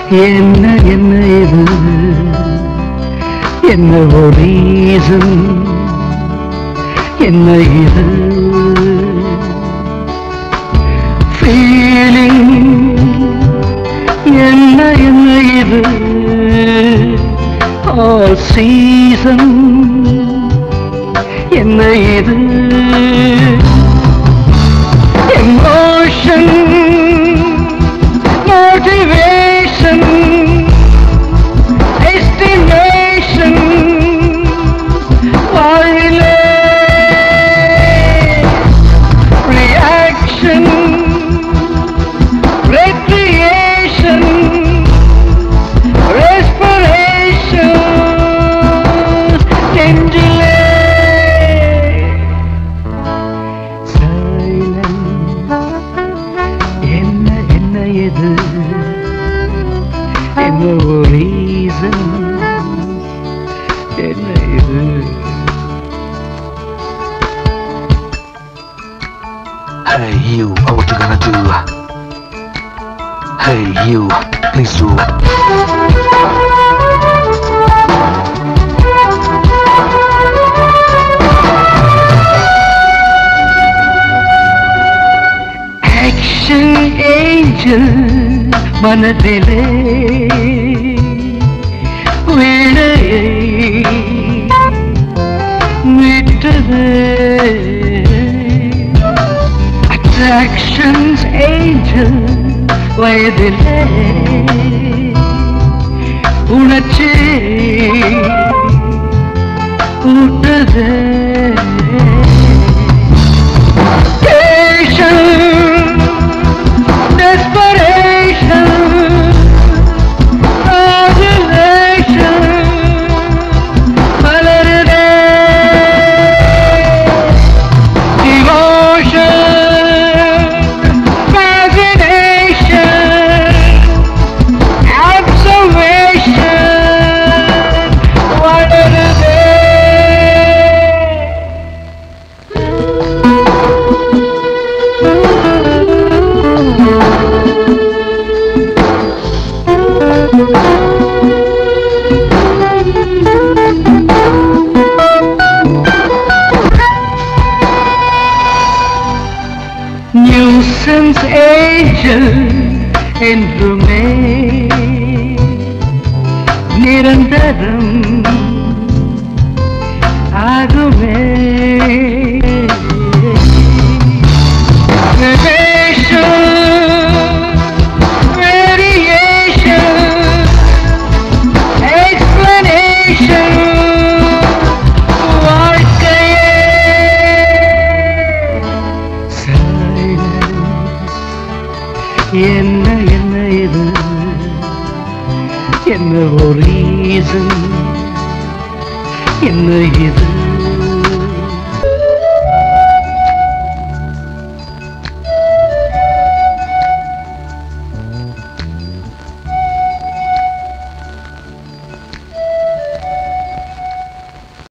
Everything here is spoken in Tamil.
என்ன என்ன இது என்ன ஒரு reason? என்ன இது ஃபீலிங் என்ன என்ன இது ஆல் சீசன் என்ன இது எமோஷன் motivation, estimation, வாழ்விலே reaction, recreation, respiration, நெஞ்சிலே silence. என்ன என்ன எது என்ன ஒரு reason? என்ன இது Hey you, what you gonna do? Hey you, please do. Action angel மனதிலே வீணையை மீட்டது அட்ராக்ஷன்ஸ் ஏஞ்சல் வயதிலே உணர்ச்சி கூட்டது Patient, desperation, adulation, மலருதே. Devotion, fascination, observation, வளருதே. nuisance angel என்றுமே நிரந்தரம் ஆகுமே Variation, variation, explanation, வாழ்க்கையே Silence. என்ன என்ன இது என்ன ஒரு reason? என்ன இது